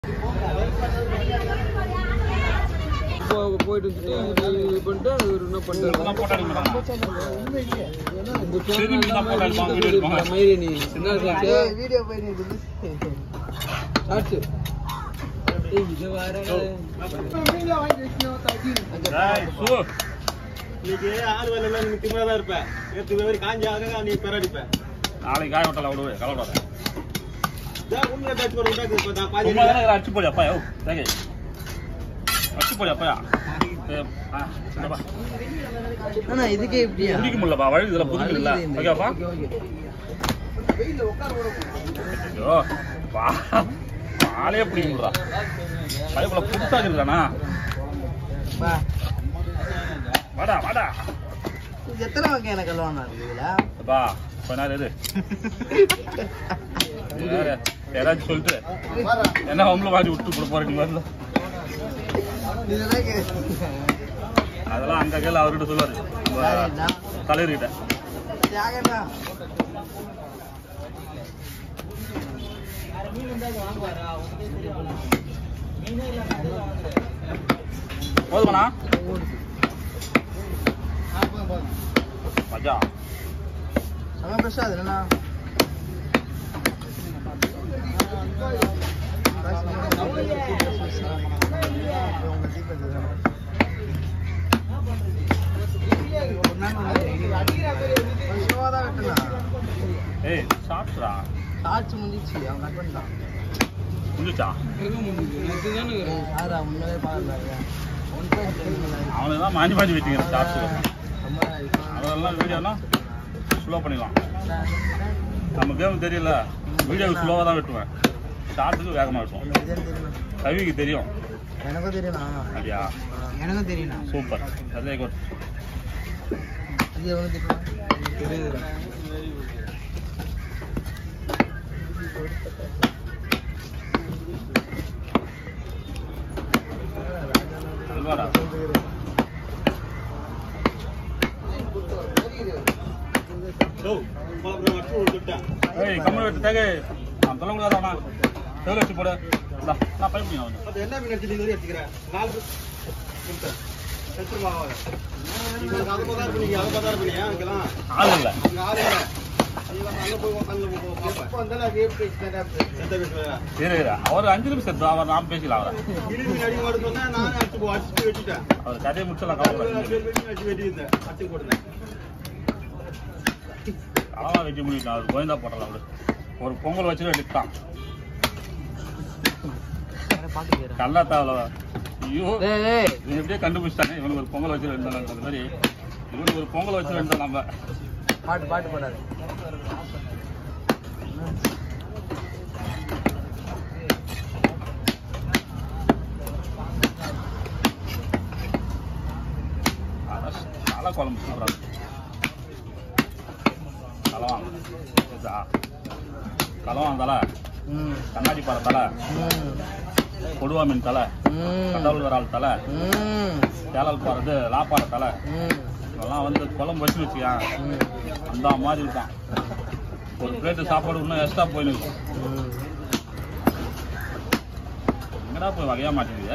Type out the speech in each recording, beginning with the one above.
இப்போ போயிட்டு வந்துட்டு இது பண்ணிட்டு இவர் என்ன பண்ணிட்டாரு இதெல்லாம் போட்டோ எடுக்க மாட்டாங்க. இந்த சரி, channel இதெல்லாம் போட்டோ எடுப்பாங்க, வீடியோ எல்லாம் எடுப்பாங்க. மயிரி நீ என்ன சாட்சி வீடியோ போயிருந்தது சாட்சி ஏய் இது வேற ஏய், சு. இன்னைக்கு ஆள் வேலை நீ திமிரா தான் இருப்ப நேற்று மாதிரி காஞ்சி ஆக நீ பெறடிப்ப நாளைக்கு காய விட்டல விடுவே கலவடாத உண்மையை பேச்சு போட உண்டாக்கு இப்ப நான் பாதி சும்மா தானே அடிச்சு போடி அப்பா யோ தேங்க அடிச்சு போடி அப்பா அண்ணா இதுக்கே இப்படியா பிடிக்க முடியலப்பா வழி இதுல புதுக்கு இல்ல ஓகேப்பா ஐயோ பா பாலே பிடிக்க முடியல பைப்புல புதுசா இருக்குதானா பா வாடா வாடா இது எத்தனை வகையான கல்வானா இருக்குதுல அப்பா கொஞ்ச நேரம் இரு வேற யாராச்சும் சொல்லிட்டு என்ன ஹோம்ல வாங்கி விட்டு போட போறீங்க வரல இதெல்லாம் கே- அதெல்லாம் அங்க கேள்வி அவர்கிட்ட சொல்லுவாரு யாருடா? தலைவர்கிட்ட தியாகண்ணா போதுமாண்ணா மஜா செம ஃப்ரெஷ்ஷாக அது என்னண்ணா ஏய் சாப்பிட்றா காய்ச்சி முடிஞ்சிச்சு அவன் கட் பண்ணிட்டான் முடிச்சா எங்க முடிஞ்சு நேற்று தானே ஏய், சாரா முன்னவே பாருங்க ஒன் பாயிண்ட் அவனுக்கு தான் மாஞ்சி மாஞ்சி வச்சுங்க சாப்பிட்டு அதெல்லாம் வீடியோனா ஸ்லோ பண்ணிடலாம் நம்ம கேம் தெரியல வீடியோ ஸ்லோவாக தான் வெட்டுவேன் ஷார்ட்டுக்கு வேகமாக வெட்டுவோம் கவிக்கு தெரியும் எனக்கும் தெரியும்ண்ணா அப்படியா எனக்கும் தெரியும்ண்ணா சூப்பர் அதே குட் அது எவ்வளோ தெரியும் தெரியுதுடா அல்வாடா ஓ பல அடிச்சு விட்டுட்டேன் ஏய் கம்மல் வெட்டு தேங்க நான் சொல்ல முடியாதாண்ணா எவ்வளோ வச்சு போடு இந்தா, நான் பைப் பண்ணி அவனு அது என்ன மீன் அடிச்சு நீங்க எடுத்துக்கிறேன் நாலு கொடுத்தேன் எடுத்துருமா உங்களுக்கு அதை பதார் பண்ணி அதை பதார் பண்ணியா அங்கெல்லாம் ஆள் இல்லை அங்க ஆள் இல்லை நீ வந்து அங்க போய் உட்காந்து பார்ப்பேன் எந்த வீட்டுல சரி இரு. அவர் அஞ்சு நிமிஷம் எடுத்து அவர் நாம் பேசலாம் அவரை கிளி மீன் அடிக்க மாட்டேன்னு சொன்னா நானே அடிச்சு போ- அடிச்சுட்டு வெட்டிட்டேன் அவர் கதையை முடிச்சலாம் பெரிய கவலை மீன் அடிச்சு வெட்டியிருந்தேன் அடிச்சு போட்டுனேன் அதெல்லாம் வெட்டி முடிக்கிட்டான் அவர் கோயந்தா போட்டலாம் அவரு ஒரு பொங்கல் வச்சு வெட்டிட்டான் கல்லா தாவல ஐயோ டேய் டேய் இவன் எப்படியே கண்டுபிடிச்சிட்டாங்க இவனுக்கு ஒரு பொங்கல் வச்சு ரெண்டு அந்த மாதிரி இவனுக்கு ஒரு பொங்கல் வச்சு ரெண்டு நம்ம பாட்டு பாட்டு பாடாது தலை குழம்பு சூப்பரா இருக்கு கலவாங்க இதா கலவாங்க தலை ம் கண்ணாடி பாறை தலை ம் கொடுவா மீன் தலை ம் கடவுள் விரால் தலை ம் சேலல் பாறை இது லாப்பாறை தலை ம் இதெல்லாம் வந்து குழம்பு வச்சு வச்சுக்கேன் ம் அந்த மாதிரி இருக்கான் ஒரு பிளேட்டு சாப்பாடு இன்னும் எக்ஸ்ட்ரா போயிருக்கு ம் எங்கடா போய் வகையா மாட்டேங்குது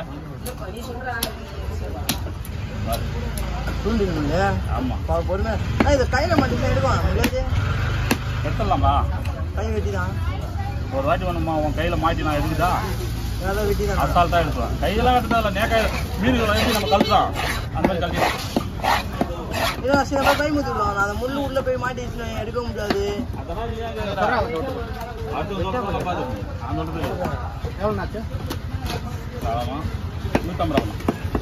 பாரு. துண்டு நீங்க ஆமா பா பொறுமை ஆ இதை கையில் மட்டும் எடுக்கும் முடியாது எடுத்துடலாம்பா கை வெட்டி தான் ஒரு வாட்டி வேணுமா உன் கையில மாட்டி நான் எடுக்குதா அதான் வெட்டி தான் அசால்ட்டா எடுக்கலாம் கையெல்லாம் எடுத்தா இல்லை நேக்காய் மீன்கள் வாங்கி நம்ம கழுத்தலாம் அந்த மாதிரி கழட்டிடலாம் இல்லை சில கை முத்திக்கலாம் நான் அந்த முள்ளு உள்ள போய் மாட்டிடுச்சுன்னா எடுக்க முடியாது அதெல்லாம் நீ ஏன் கேக்குற? அடுத்த வருஷம் பாத்து. நான் சொல்றது எவ்வளோண்ணாச்சு ஆமா. நூத்தம்பது ரூபா.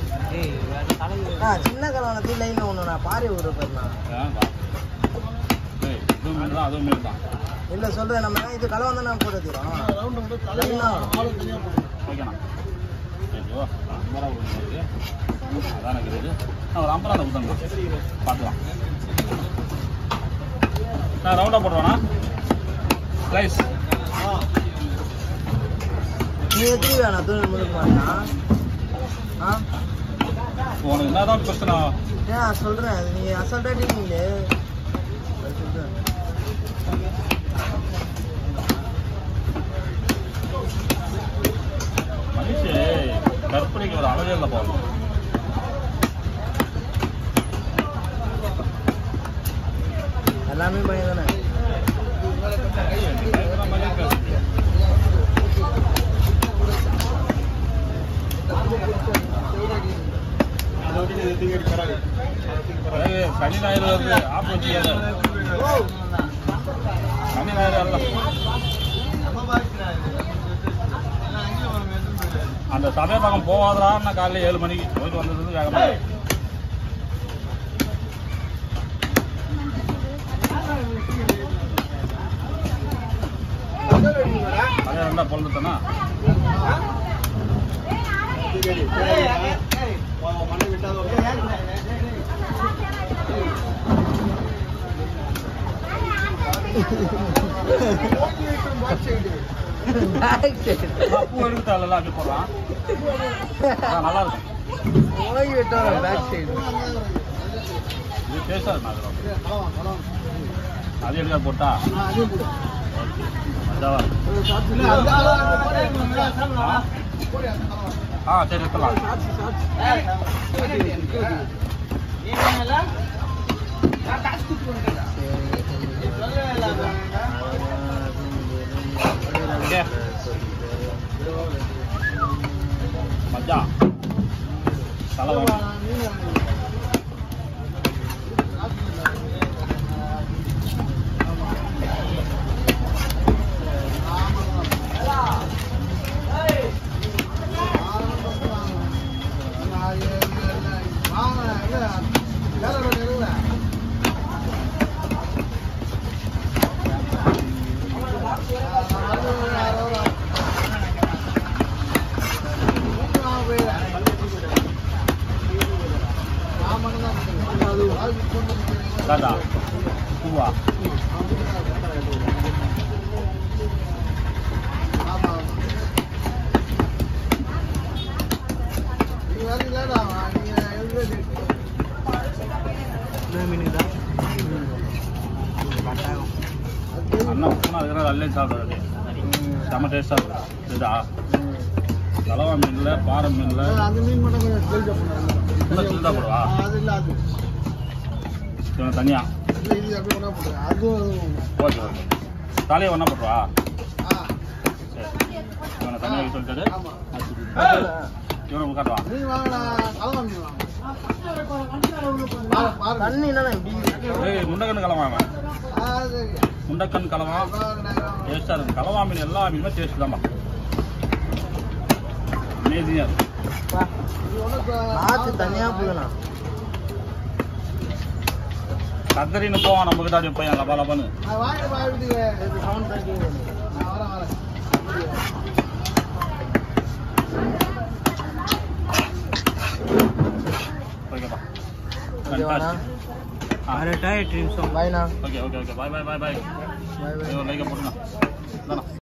ஆ சின்ன கலவனத்தில் லைனில் ஒன்று நான் பாரி விடுற பேர்ண்ணா ஏன் வா. ஏய், இதுவும் மீன் தான், அதுவும் மீன் தான். இல்லை சொல்கிறேன் நம்ம இது கலவன் தான் நான் போட்டு தரோம் லைனா ஓகேண்ணா. ஐயோ, ஐம்பது ரூபா கொடுங்க எனக்கு. அதான் எனக்கு இது. நான் ஒரு ஐம்பது ரூபா கொடுத்தாங்க. பார்த்துக்கலாம். நான் ரவுண்டா போடுவானா ஸ்லைஸ் நீ எத்தனை வேணாம் தூள் முழுக்க வேணா ஆ உனக்கு என்னதான் பிரச்சனை ஏன் சொல்கிறேன் அது நீ அசால்ட்டாக டீங்களே சொல்கிறேன் கோழிக்கு ஒரு அளவே இல்லை போகும் எல்லாமே பையன் தானே அதை விட்டு இது தூக்கி அடி பரவாயில்ல. அதை தூக்கி பரவாயில்ல. ஏய், சனி ஞாயிறு வருது ஆப் வச்சுக்காத சனி ஞாயிறு அல்ல அந்த சபை பக்கம் போவாதரான்னு காலையில் ஏழு மணிக்கு போயிட்டு வந்தது வேகமா அதே ரெண்டா பொழுதுட்டனா தூக்கி அடி. சரி, அடி. உன் மண்ணை விட்டாத ஒரு- பேக் சைடு பூ எடுத்து அதில் அப்படி போடலாம் அதான் நல்லா இருக்கும் போய் விட்டோம் பேக் சைடு இது டேஸ்டாக இருக்கும் அதில் அது எடுக்க போட்டா மஜாவா இருக்கும். ஆ சரி எடுத்துலாம் ஓகே மஜா தலைவலி தாத்தா பூவா மீன் தான் அண்ணன் பூனா அதுக்கு நல்லே சாப்பிடுறது செம்ம டேஸ்டாக இருக்கும் இதுதா தலைவா மீனில் பாறை மீனில் அந்த மீன் மட்டும் கொஞ்சம் தெளிச்சா பண்ணுறாங்க இன்னும் சில்லா போடுவா அது இல்லை அது இவன் தனியா இல்லை இது அப்படியே ஒன்றா போடுறேன் அதுவும் ஓகே ஓகே தலையை ஒன்றா போட்டுவா ஆ சரி இவனை தனியாக சொல்லிட்டாரு ஆமாம் இவனை காட்டுவா மீன் வாங்கினா கலவா மீன் வாங்க பாரு, பாரு. தண்ணி என்னண்ணா இப்படி ஏய் முண்டக்கண்ணு கலவாங்க அது முண்டக்கண் கலவா டேஸ்டாக இருக்கும் கலவா மீன் எல்லா மீனுமே டேஸ்ட் தான்ப்பா அமேசிங்காக இருக்கும் நாத்து தனியா போதுண்ணா கத்தரின்னு போவான் நம்ம கிட்ட அப்படியே பையன் லபா லபான்னு வாங்கிட்டு போய் வீட்டுக்கு சவுண்ட் தான் கேட்குது நான் வரேன் வரேன் ஓகேப்பா ஓகேவாண்ணா ஆ கரெக்டாக எட்டு நிமிஷம் பாய்ண்ணா okay okay okay bye bye bye bye bye bye லைக்கை போட்டுண்ணா